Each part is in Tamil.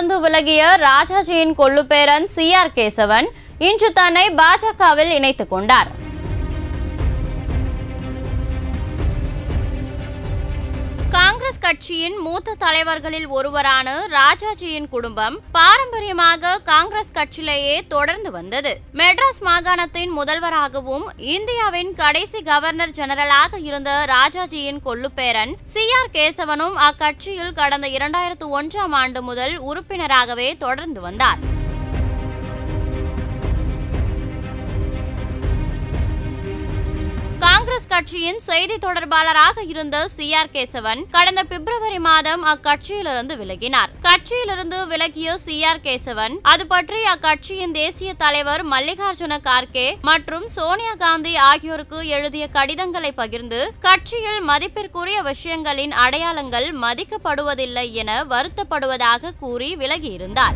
கட்சியிலிருந்து விலகிய ராஜாஜியின் கொள்ளுப்பேரன் சி ஆர் கேசவன் இன்று தன்னை பாஜகவில் இணைத்துக் கொண்டார் காங்கிரஸ் கட்சியின் மூத்த தலைவர்களில் ஒருவரான ராஜாஜியின் குடும்பம் பாரம்பரியமாக காங்கிரஸ் கட்சியிலேயே தொடர்ந்து வந்தது மெட்ராஸ் மாகாணத்தின் முதல்வராகவும் இந்தியாவின் கடைசி கவர்னர் ஜெனரலாக இருந்த ராஜாஜியின் கொள்ளுப்பேரன் சி ஆர் கேசவனும் அக்கட்சியில் கடந்த இரண்டாயிரத்து ஒன்றாம் ஆண்டு முதல் உறுப்பினராகவே தொடர்ந்து வந்தார் காங்கிரஸ் கட்சியின் செய்தி தொடர்பாளராக இருந்த சி ஆர் கேசவன் கடந்த பிப்ரவரி மாதம் அக்கட்சியிலிருந்து விலகினார் கட்சியிலிருந்து விலகிய சி ஆர் கேசவன் அது பற்றி அக்கட்சியின் தேசிய தலைவர் மல்லிகார்ஜுன கார்கே மற்றும் சோனியா காந்தி ஆகியோருக்கு எழுதிய கடிதங்களை பகிர்ந்து கட்சியில் மதிப்பிற்குரிய விஷயங்களின் அடையாளங்கள் மதிக்கப்படுவதில்லை என வருத்தப்படுவதாக கூறி விலகியிருந்தார்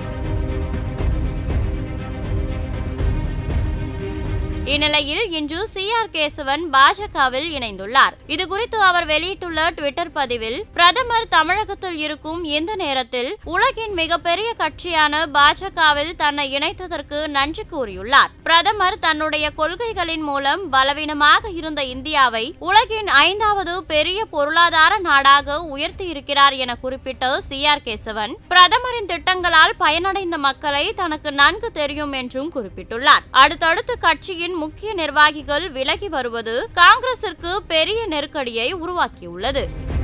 இந்நிலையில் இன்று சி ஆர் கேசவன் பாஜகவில் இணைந்துள்ளார் இதுகுறித்து அவர் வெளியிட்டுள்ள ட்விட்டர் பதிவில் பிரதமர் தமிழகத்தில் இருக்கும் இந்த நேரத்தில் உலகின் மிகப்பெரிய கட்சியான பாஜகவில் தன்னை இணைத்ததற்கு நன்றி கூறியுள்ளார் பிரதமர் தன்னுடைய கொள்கைகளின் மூலம் பலவீனமாக இருந்த இந்தியாவை உலகின் ஐந்தாவது பெரிய பொருளாதார நாடாக உயர்த்தி இருக்கிறார் என குறிப்பிட்ட சி ஆர் கேசவன் பிரதமரின் திட்டங்களால் பயனடைந்த மக்களை தனக்கு நன்கு தெரியும் என்றும் குறிப்பிட்டுள்ளார் அடுத்தடுத்து கட்சியின் முக்கிய நிர்வாகிகள் விலகி வருவது காங்கிரசிற்கு பெரிய நெருக்கடியை உருவாக்கியுள்ளது